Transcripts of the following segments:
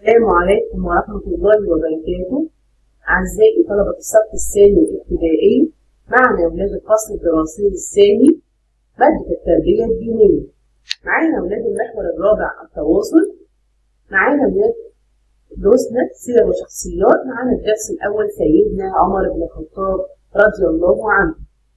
السلام عليكم ورحمة الله وبركاته أعزائي طلبة الصف الثاني الابتدائي معنا أولاد الفصل الدراسي الثاني مادة التربية الدينية معانا أولاد المحور الرابع التواصل معانا أولاد دروسنا سير وشخصيات معانا الدرس الأول سيدنا عمر بن الخطاب رضي الله عنه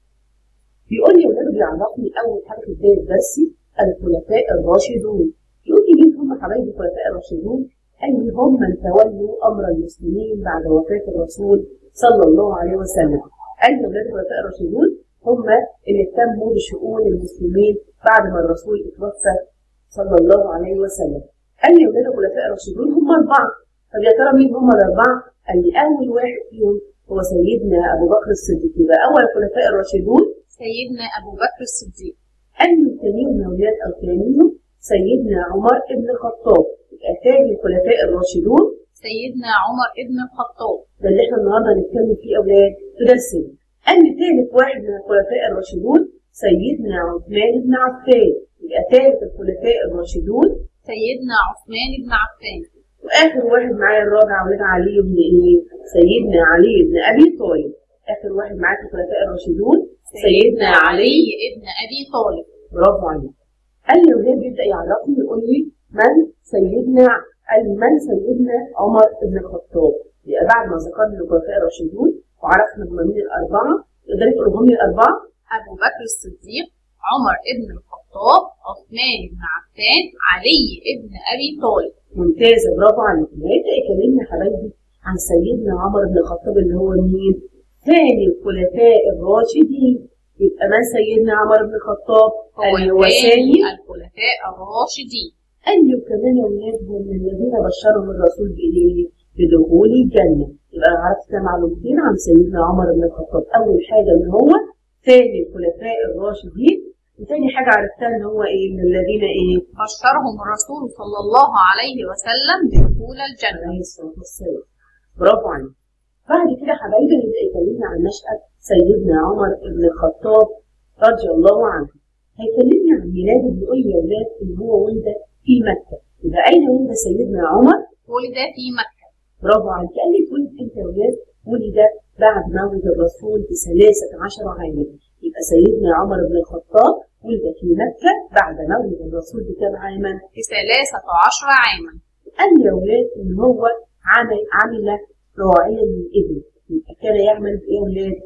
بيقول لي أولاد بيعرفني أول حاجة في بداية درسي الخلفاء الراشدون يقول لي مين هم حبايبي الخلفاء الراشدون؟ قال لي هم من تولوا امر المسلمين بعد وفاه الرسول صلى الله عليه وسلم. قال لي اولاد الخلفاء الراشدون هم اللي اهتموا بشؤون المسلمين بعد ما الرسول اتوفى صلى الله عليه وسلم. قال لي اولاد الخلفاء الراشدون هم اربعه. طب يا ترى مين هم الاربعه؟ قال لي اول واحد فيهم هو سيدنا ابو بكر الصديق يبقى اول الخلفاء الراشدون سيدنا أبو بكر الصديق قال لي ثانيهم يا اولاد او ثانيهم سيدنا عمر بن الخطاب يبقى ثاني الخلفاء الراشدون سيدنا عمر ابن الخطاب ده اللي احنا النهارده هنتكلم فيه اولاد في درسنا. قال لي ثالث واحد من الخلفاء الراشدون سيدنا عثمان بن عفان يبقى ثالث الخلفاء الراشدون سيدنا عثمان بن عفان واخر واحد معايا الرابع اولاد علي بن ايه؟ سيدنا علي بن ابي طالب. اخر واحد معايا في الخلفاء الراشدون سيدنا علي ابن أبي طالب برافو عليك. قال لي ولاد بيبدا يعرفني يقول لي من سيدنا قال لي من سيدنا عمر بن الخطاب يبقى بعد ما ذكرنا الخلفاء الراشدون وعرفنا هم مين الاربعه يقدر يقولوا لي الاربعه أبو بكر الصديق عمر ابن الخطاب عثمان بن عفان علي ابن أبي طالب ممتازه برافو عليك هيبدا يكلمنا يا حبايبي عن سيدنا عمر بن الخطاب اللي هو مين؟ ثاني الخلفاء الراشدين يبقى من سيدنا عمر بن الخطاب هو قال لي هو ثاني ثاني الخلفاء الراشدين قال لي وكمان يا ولاد هم من الذين بشرهم الرسول بايه؟ بدخول الجنه يبقى أنا عرفت كده معلومتين عن سيدنا عمر بن الخطاب اول حاجه ان هو ثاني الخلفاء الراشدين وتاني حاجه عرفتها ان هو ايه من الذين ايه؟ بشرهم الرسول صلى الله عليه وسلم بدخول الجنة عليه الصلاه والسلام برافو عليك بعد كده حبايبي هيبدا يكلمنا عن نشأة سيدنا عمر بن الخطاب رضي الله عنه هيكلمني عن ميلاده بيقول لي يا ولاد ان هو ولد في مكه يبقى اين ولد سيدنا عمر؟ ولد في مكة برافو عليك قال لي ولد امتى يا ولاد؟ ولد بعد مولد الرسول بثلاثة عشر عاما يبقى سيدنا عمر بن الخطاب ولد في مكة بعد مولد الرسول بكام عاما؟ بثلاثة عشر عاما قال لي يا ولاد ان هو عمل عمل راعيا للابل يبقى كان يعمل بايه يا ولاد؟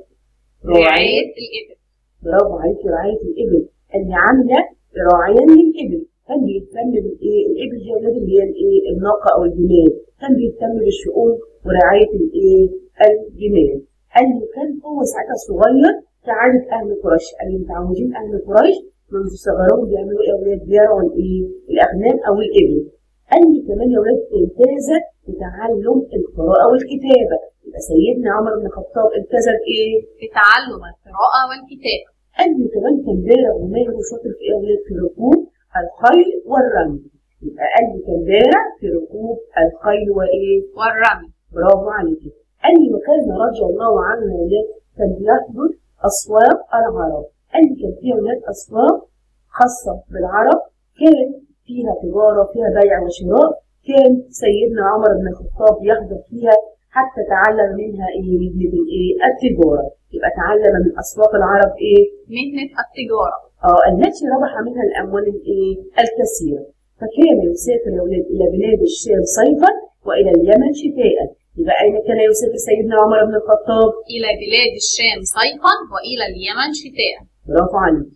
رعاية الإبل برافو عليك رعاية الإبل قال لي عاملة راعيا للإبل كان بيهتم بالإيه؟ الإبل دي يا ولاد اللي هي الإيه؟ الناقة أو الجمال كان بيهتم بالشؤون ورعاية الإيه؟ الجمال قال لي كان هو ساعتها صغير كعادة أهل قريش قال لي متعودين أهل قريش منذ صغرهم بيعملوا إيه يا ولاد؟ بيرعوا الإيه؟ الأغنام أو الإبل قال لي كمان يا ولاد امتاز بتعلم القراءة والكتابة يبقى سيدنا عمر بن الخطاب امتاز بإيه؟ بتعلم القراءة والكتابة قال لي كمان كان بارع وماهر وشاطر في ايه يا ولاد؟ في ركوب الخيل والرمي يبقى قال لي كان بارع في ركوب الخيل وايه؟ والرمي برافو عليك قال لي وكان رضي الله عنه يا ولاد كان بيحضر اسواق العرب قال لي كان فيها ولاد اسواق خاصه بالعرب كان فيها تجاره فيها بيع وشراء كان سيدنا عمر بن الخطاب يحضر فيها حتى تعلم منها ايه مهنه الايه التجاره يبقى تعلم من اسواق العرب ايه مهنة التجارة اه التي ربح منها الاموال الايه الكثيره فكان يسافر يا ولاد الى بلاد الشام صيفا والى اليمن شتاء يبقى اين كان يسافر سيدنا عمر بن الخطاب إلى بلاد الشام صيفا وإلى اليمن شتاء برافو عليك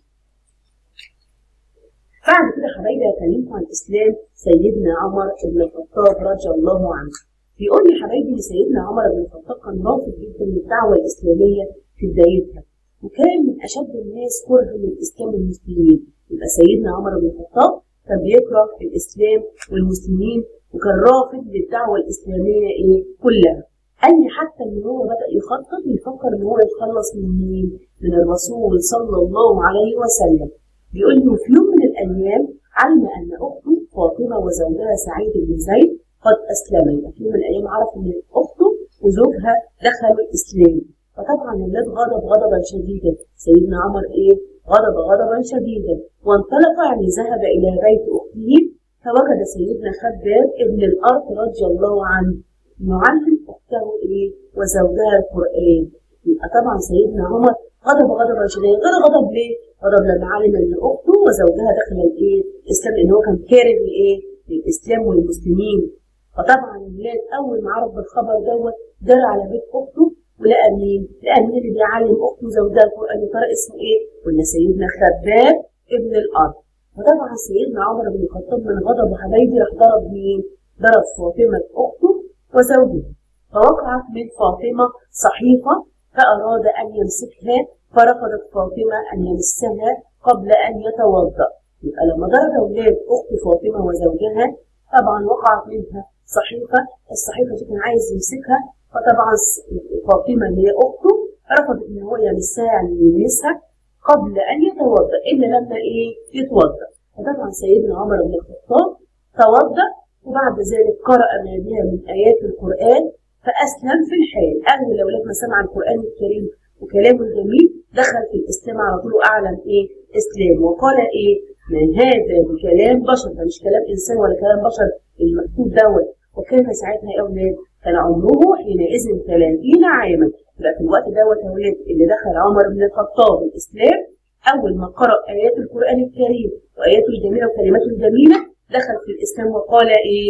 بعد كده حبايبي هكلمكم عن اسلام سيدنا عمر بن الخطاب رضي الله عنه بيقول لي حبايبي ان سيدنا عمر بن الخطاب كان رافض جدا للدعوه الاسلاميه في بدايتها وكان من اشد الناس كرها للاسلام والمسلمين يبقى سيدنا عمر بن الخطاب كان بيكره الاسلام والمسلمين وكان رافض للدعوه الاسلاميه ايه كلها قال لي حتى ان هو بدا يخطط يفكر ان هو يتخلص من مين؟ من الرسول صلى الله عليه وسلم بيقول لي في يوم من الايام علم ان اخته فاطمه وزوجها سعيد بن زيد قد اسلما يبقى في يوم من الايام عرف ان اخته وزوجها دخلوا الاسلام فطبعا الولاد غضب غضبا شديدا سيدنا عمر ايه غضب غضبا شديدا وانطلق يعني ذهب الى بيت اخته فوجد سيدنا خباب ابن الأرض رضي الله عنه يعلم أخته إيه وزوجها القرآن يبقى طبعا سيدنا عمر غضب غضبا شديدا غير غضب ليه؟ غضب لما علم ان اخته وزوجها دخل الايه؟ الاسلام لان هو كان كاره لايه؟ للاسلام والمسلمين فطبعا الولاد اول ما عرف بالخبر دوت جرى على بيت اخته ولقى مين؟ لقى مين اللي بيعلم اخته وزوجها القران يا ترى اسمه ايه؟ قلنا سيدنا خباب ابن الارض فطبعا سيدنا عمر بن الخطاب من غضبه حبايبي راح ضرب مين؟ ضرب فاطمه اخته وزوجها فوقعت من فاطمه صحيفه فأراد أن يمسكها فرفضت فاطمة أن يمسها قبل أن يتوضأ يبقى لما ضرب أولاد أخت فاطمة وزوجها طبعا وقعت منها صحيفة الصحيفة دي كان عايز يمسكها فطبعا فاطمة اللي هي أخته رفضت إن هو يمسها يعني يلمسها قبل أن يتوضأ إلا لما إيه يتوضأ فطبعا سيدنا عمر بن الخطاب توضأ وبعد ذلك قرأ ما بها من آيات القرآن فأسلم في الحال أهل الأولاد ما سمع القرآن الكريم وكلامه الجميل دخل في الإسلام على طول وأعلن إيه إسلام وقال إيه ما هذا بكلام بشر ده مش كلام إنسان ولا كلام بشر المكتوب دوت وكان ساعتها يا أولاد كان عمره حينئذ 30 عاما يبقى في الوقت دوت يا أولاد اللي دخل عمر بن الخطاب الإسلام أول ما قرأ آيات القرآن الكريم وآياته الجميلة وكلماته الجميلة دخل في الإسلام وقال إيه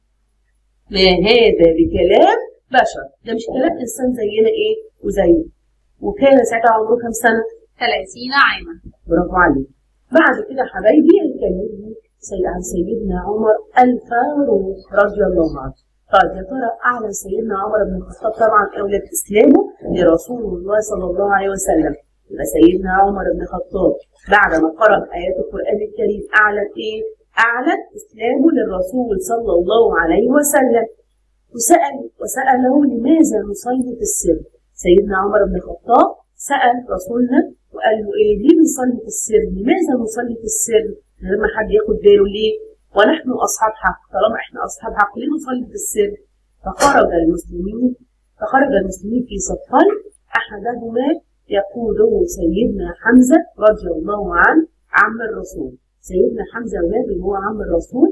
ما هذا بكلام بشر ده مش كلام انسان زينا ايه وزيه وكان ساعتها عمره كام سنه 30 عاما برافو عليك بعد كده حبايبي هنكلمني سي- عن سيدنا عمر الفاروق رضي الله عنه طيب يا ترى اعلن سيدنا عمر بن الخطاب طبعا اولى اسلامه لرسول الله صلى الله عليه وسلم يبقى سيدنا عمر بن الخطاب بعد ما قرأ آيات القرآن الكريم أعلن إيه؟ أعلن إسلامه للرسول صلى الله عليه وسلم وسأل وسأله لماذا نصلي في السر؟ سيدنا عمر بن الخطاب سأل رسولنا وقال له إيه ليه بنصلي في السر؟ لماذا نصلي في السر؟ من غير ما حد ياخد باله ليه؟ ونحن أصحاب حق طالما إحنا أصحاب حق ليه نصلي في السر؟ فخرج المسلمين فخرج المسلمين في صفين أحدهما يقوده سيدنا حمزة رضي الله عنه عم الرسول سيدنا حمزة ولاد اللي هو عم الرسول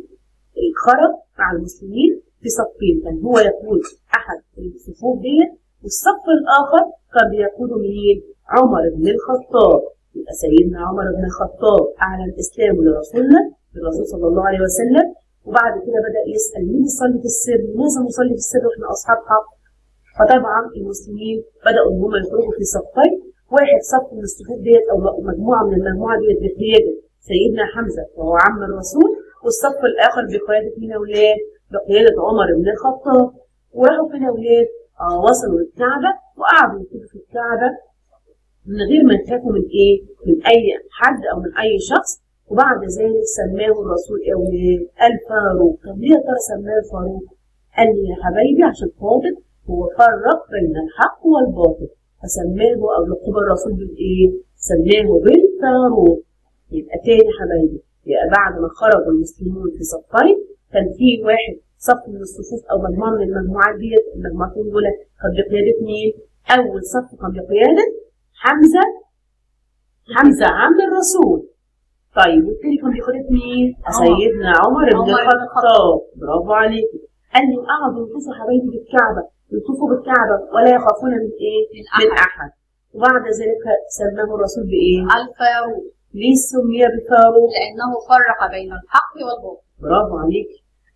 خرج مع المسلمين في صفين كان هو يقود أحد الصفوف ديت والصف الآخر كان بيقوده مين؟ عمر بن الخطاب يبقى سيدنا عمر بن الخطاب أعلن إسلامه لرسولنا للرسول صلى الله عليه وسلم وبعد كده بدأ يسأل مين يصلي في السر؟ لماذا نصلي في السر واحنا أصحاب حق؟ فطبعا المسلمين بدأوا إن هم يخرجوا في صفين واحد صف من الصفوف ديت أو مجموعة من المجموعة ديت بقيادة سيدنا حمزة وهو عم الرسول والصف الآخر بقيادة مين يا أولاد؟ بقيادة عمر بن الخطاب وراحوا فين يا أولاد؟ آه وصلوا الكعبة وقعدوا يكتبوا في الكعبة من غير ما يخافوا من إيه؟ من أي حد أو من أي شخص وبعد ذلك سماه الرسول يا أولاد الفاروق طب ليه يا ترى سماه الفاروق؟ قال لي يا حبايبي عشان خاطر هو فرق بين الحق والباطل فسماه أو لقب الرسول بالإيه؟ سماه بالفاروق يبقى تاني حبايبي يبقى بعد ما خرج المسلمون في صفين كان في واحد صف من الصفوف او مجموعه من المجموعات ديت المجموعتين دول كان بقياده مين؟ اول صف كان بقياده حمزه حمزه عم الرسول طيب والتاني كان بقياده مين؟ سيدنا عمر بن عمر بن الخطاب برافو عليكي قال لي قعدوا يطوفوا حبايبي بالكعبه يطوفوا بالكعبه ولا يخافون من ايه؟ من من احد وبعد ذلك سماه الرسول بايه؟ الفاروق ليه سمي بالفاروق؟ لأنه فرق بين الحق والباطل برافو عليك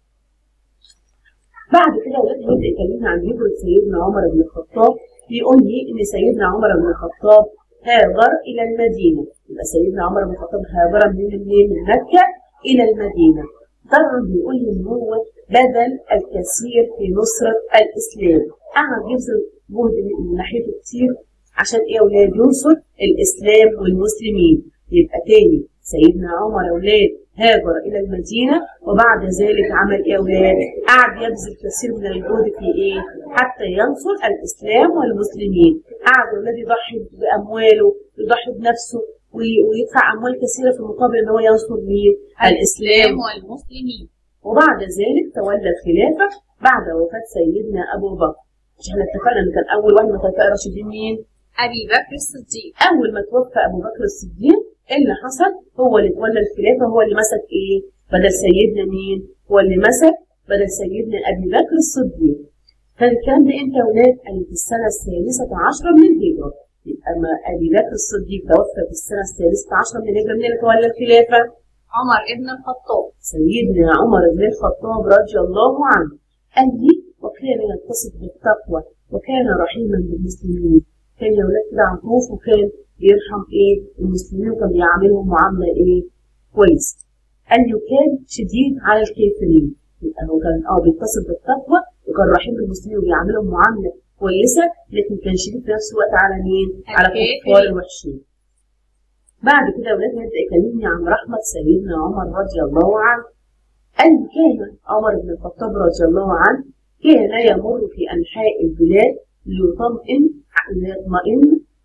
بعد كده ولاد يبدا يكلمنا عن هجرة سيدنا عمر بن الخطاب بيقول لي ان سيدنا عمر بن الخطاب هاجر الى المدينه يبقى سيدنا عمر بن الخطاب هاجر من منين من مكه الى المدينه طبعا بيقول لي ان هو بذل الكثير في نصره الاسلام قعد يبذل جهد من ناحيته كتير عشان ايه يا اولاد ينصر الاسلام والمسلمين يبقى تاني سيدنا عمر يا اولاد هاجر الى المدينه وبعد ذلك عمل ايه يا اولاد؟ قعد يبذل كثير من الجهد في ايه؟ حتى ينصر الاسلام والمسلمين، قعد يا اولاد يضحي بامواله، يضحي بنفسه وي- ويدفع اموال كثيره في المقابل ان هو ينصر مين؟ الاسلام والمسلمين وبعد ذلك تولى الخلافه بعد وفاه سيدنا ابو بكر. مش احنا اتفقنا ان كان اول واحد من الخلفاء الراشدين مين؟ أبي بكر الصديق اول ما توفى ابو بكر الصديق ايه اللي حصل هو اللي تولى الخلافه هو اللي مسك ايه بدل سيدنا مين هو اللي مسك بدل سيدنا ابي بكر الصديق كان الكلام ده امتى يا ولاد؟ قال في السنه الثالثه عشره من الهجره يبقى ما ابي بكر الصديق توفى في السنه الثالثة عشرة من الهجرة من اللي تولى الخلافة؟ عمر ابن الخطاب سيدنا عمر بن الخطاب رضي الله عنه قال لي وكان يتصف بالتقوى وكان رحيما بالمسلمين كان يا ولاد كده عطوف وكان بيرحم ايه المسلمين وكان بيعاملهم معامله ايه كويس قال لي وكان شديد على الكافرين يبقى هو كان اه بيتصف بالتقوى وكان رحيم بالمسلمين وبيعاملهم معامله كويسه لكن كان شديد في نفس الوقت على مين؟ على الكافرين. الكفار الوحشين. بعد كده ولاد يبدا يكلمني عن رحمه سيدنا عمر رضي الله عنه. قال كان عمر بن الخطاب رضي الله عنه كان يمر في انحاء البلاد ليطمئن ليطمئن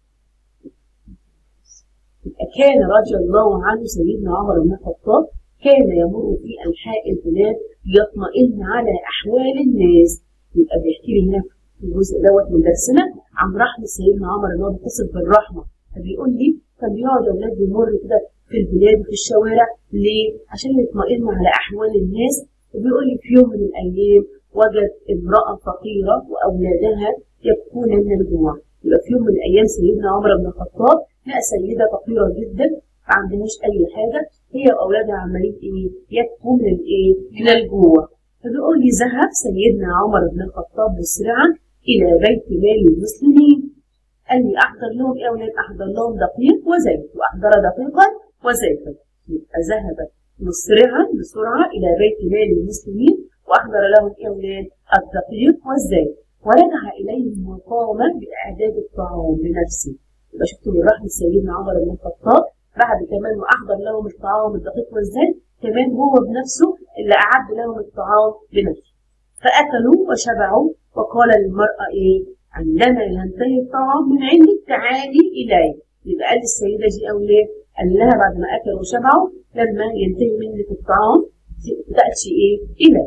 يبقى كان رضي الله عنه سيدنا عمر بن الخطاب كان يمر في انحاء البلاد ليطمئن على احوال الناس يبقى بيحكي لي هنا في الجزء دوت من درسنا عن رحمه سيدنا عمر ان هو بيتصل بالرحمه فبيقول لي كان بيقعد اولاد يمر كده في البلاد وفي الشوارع ليه؟ عشان يطمئن على احوال الناس وبيقول لي في يوم من الايام وجد امراه فقيره واولادها يبكون من الجوع يبقى في يوم من الايام سيدنا عمر بن الخطاب لقى سيده فقيره جدا ما عندهاش اي حاجه هي واولادها عمالين ايه؟ يبكوا من الايه؟ من الجوع فبيقول لي ذهب سيدنا عمر بن الخطاب مسرعا الى بيت مال المسلمين قال لي احضر لهم ايه يا اولاد؟ احضر لهم دقيق وزيت واحضر دقيقا وزيتا يبقى ذهب مسرعا بسرعه الى بيت مال المسلمين واحضر لهم ايه يا اولاد؟ الدقيق والزيت ورجع اليهم وقام باعداد الطعام بنفسه يبقى شفتوا من رحمه سيدنا عمر بن الخطاب بعد كمان ما احضر لهم الطعام الدقيق والزيت كمان هو بنفسه اللي اعد لهم الطعام بنفسه فاكلوا وشبعوا وقال للمراه ايه عندما ينتهي الطعام من عندك تعالي الي يبقى قال للسيده دي اولاد قال لها بعد ما اكلوا وشبعوا لما ينتهي منك الطعام تاتي ايه الي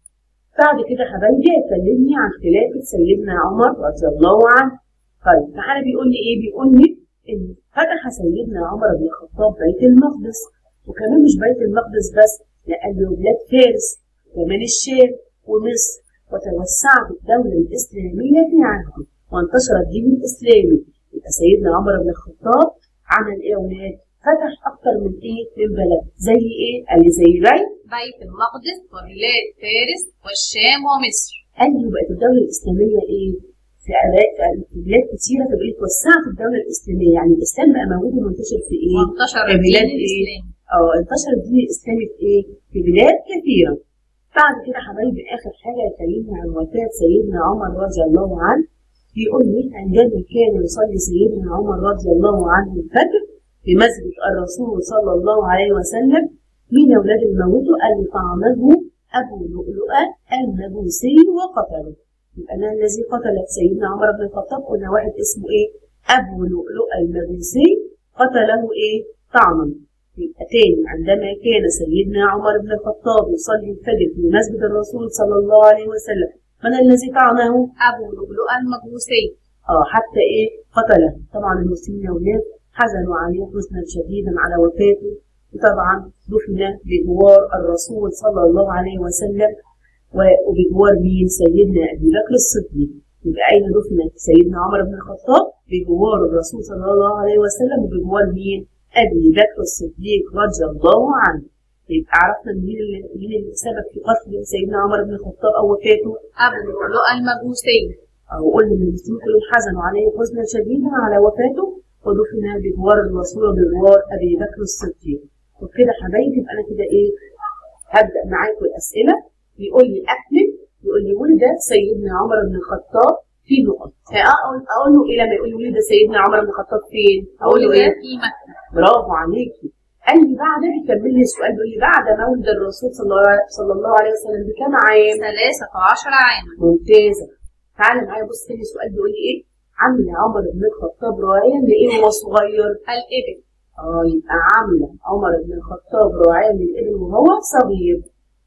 بعد كده حبايبي هيكلمني عن خلافه سيدنا عمر رضي الله عنه طيب تعالى بيقول لي ايه بيقول لي ان فتح سيدنا عمر بن الخطاب بيت المقدس وكمان مش بيت المقدس بس لا قال له بلاد فارس وكمان الشام ومصر وتوسعت الدولة الإسلامية في عهده وانتشر الدين الإسلامي يبقى سيدنا عمر بن الخطاب عمل إيه يا ولاد؟ فتح أكتر من إيه؟ من بلد زي إيه؟ قال لي زي بيت بيت المقدس وبلاد فارس والشام ومصر قال لي بقت الدولة الإسلامية إيه؟ في آلاء- في بلاد كتيرة فبقت وسعت الدولة الإسلامية يعني الإسلام بقى موجود ومنتشر في إيه؟ وانتشر في الدين بلاد إيه؟ الإسلامي اه انتشر الدين الاسلامي في ايه؟ في بلاد كثيره. بعد كده حبايبي اخر حاجه يكلمنا عن وفاه سيدنا عمر رضي الله عنه بيقول لي عندما كان يصلي سيدنا عمر رضي الله عنه الفجر في مسجد الرسول صلى الله عليه وسلم مين يا اولاد الموت قال طعمه ابو لؤلؤه المجوسي وقتله. يبقى انا الذي قتل سيدنا عمر بن الخطاب قلنا واحد اسمه ايه؟ ابو لؤلؤه المجوسي قتله ايه؟ طعما. يبقى تاني عندما كان سيدنا عمر بن الخطاب يصلي الفجر في مسجد الرسول صلى الله عليه وسلم من الذي طعنه؟ أبو لؤلؤة المجوسي اه حتى ايه قتله طبعا المسلمين يا ولاد حزنوا عليه حزنا شديدا على وفاته وطبعا دفن بجوار الرسول صلى الله عليه وسلم و- وبجوار مين سيدنا ابي بكر الصديق يبقى اين دفن سيدنا عمر بن الخطاب بجوار الرسول صلى الله عليه وسلم وبجوار مين ابي بكر الصديق رضي الله عنه يبقى عرفنا مين اللي مين اللي سبب في قتل سيدنا عمر بن الخطاب او وفاته أبو لؤلؤة المجوسي أو قلنا إن المسلمين كلهم حزنوا عليه حزنا شديدا على وفاته ودفن بجوار الرسول وبجوار أبي بكر الصديق وكده حبايبي يبقى أنا كده إيه هبدأ معاكم الأسئلة بيقول لي أكمل يقول لي ولد سيدنا عمر بن الخطاب في نقط فأقول أقول له إيه لما يقول لي ولد سيدنا عمر بن الخطاب فين؟ أقول له ولد إيه؟ في مكة برافو عليكي قال لي بعد بيكمل لي السؤال بيقول لي بعد مولد الرسول صلى الله صلى الله عليه وسلم بكام عام؟ ثلاثة عشر عاما ممتازة تعالى معايا بص تاني سؤال بيقول لي ايه عمل عمر بن الخطاب راعيا لايه وهو صغير الإبل اه يبقى عمل عمر بن الخطاب راعيا للابن وهو صغير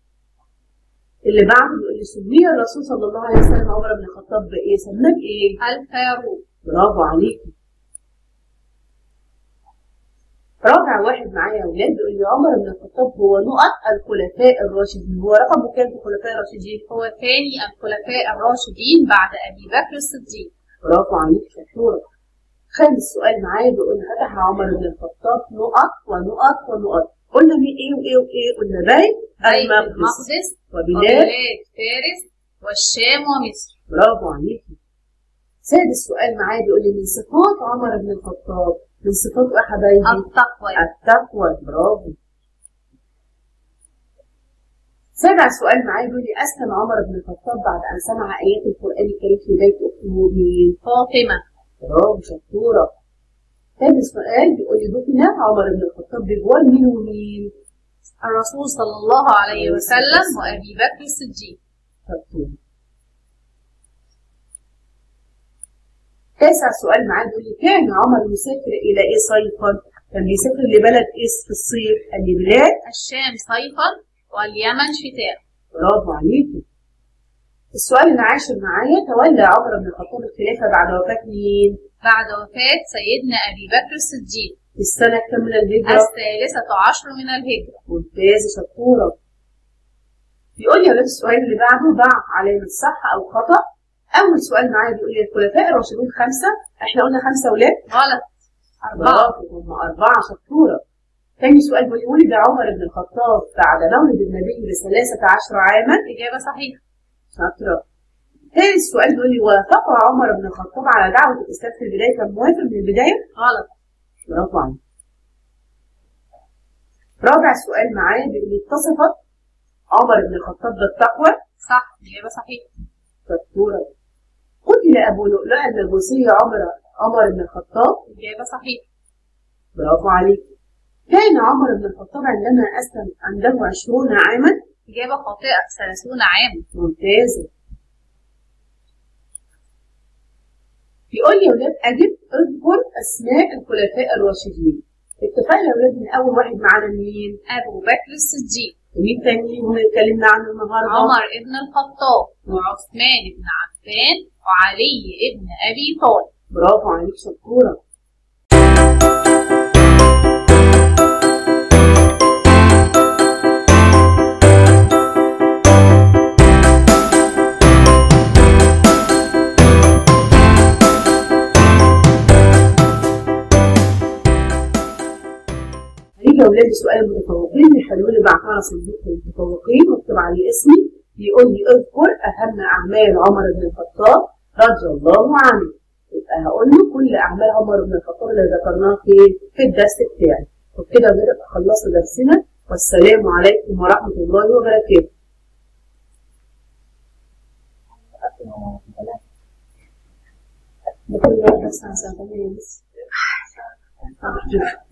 اللي بعده بيقول لي سمي الرسول صلى الله عليه وسلم عمر بن الخطاب بايه سماه بايه الفاروق برافو عليكي رابع واحد معايا يا اولاد بيقول لي عمر بن الخطاب هو نقط الخلفاء الراشدين هو رقمه كام في الخلفاء الراشدين؟ هو ثاني الخلفاء الراشدين بعد أبي بكر الصديق برافو عليك شطورة خامس سؤال معايا بيقول فتح عمر بن الخطاب نقط ونقط ونقط قلنا مين ايه وايه وايه قلنا بيت بيت المقدس المقدس وبلاد وبلاد فارس والشام ومصر برافو عليكي سادس سؤال معايا بيقول لي من صفات عمر بن الخطاب من صفاته ايه يا حبايبي؟ التقوى التقوى برافو سابع سؤال معايا بيقول لي اسلم عمر بن الخطاب بعد ان سمع ايات القران الكريم في بيت اخته مين؟ فاطمة برافو شطوره ثالث سؤال بيقول لي دفن عمر بن الخطاب بجوار مين ومين؟ الرسول صلى الله عليه وسلم وأبي بكر الصديق شطوره تاسع سؤال معايا بيقول لي كان عمر يسافر الى ايه صيفا؟ كان بيسافر لبلد ايه في الصيف؟ قال لي بلاد الشام صيفا واليمن شتاء برافو عليكي السؤال العاشر معايا تولى عمر بن الخطاب الخلافة بعد وفاة مين؟ بعد وفاة سيدنا أبي بكر الصديق في السنة كام من الهجرة؟ الثالثة عشر من الهجرة ممتاز شطورة بيقول لي يا ولاد السؤال اللي بعده ضع علامة صح أو خطأ أول سؤال معايا بيقول لي الخلفاء الراشدون خمسة إحنا قلنا خمسة ولاد غلط أربعة برافو هم أربعة شطورة تاني سؤال بيقول لي ولد عمر بن الخطاب بعد مولد النبي بثلاثة عشر عاما إجابة صحيحة شاطرة ثالث سؤال بيقول لي وافق عمر بن الخطاب على دعوة الإسلام في البداية كان موافق من البداية؟ غلط برافو عليك. رابع سؤال معايا بيقول لي اتصفت عمر بن الخطاب بالتقوى صح إجابة صحيحة شطورة قتل أبو لؤلؤة المجوسي عمر عمر بن الخطاب إجابة صحيحة برافو عليك كان عمر بن الخطاب عندما أسلم عنده عشرون عاما إجابة خاطئة ثلاثون عاما ممتازة بيقول لي يا ولاد أجب اذكر أسماء الخلفاء الراشدين اتفقنا يا ولاد من أول واحد معانا مين؟ أبو بكر الصديق مين تاني اللي اتكلمنا عنه النهارده؟ عمر ابن الخطاب وعثمان بن عفان وعلي ابن أبي طالب برافو عليك شطورة هنيجي يا ولاد سؤال المتفوقين الحلول اللي بعتها على صندوق المتفوقين واكتب عليه اسمي بيقول لي اذكر اهم اعمال عمر بن الخطاب رضي الله عنه يبقى هقول له كل اعمال عمر بن الخطاب اللي ذكرناها في في الدرس بتاعي وبكده نبقى خلصنا درسنا والسلام عليكم ورحمه الله وبركاته بكل الساعة 8 بس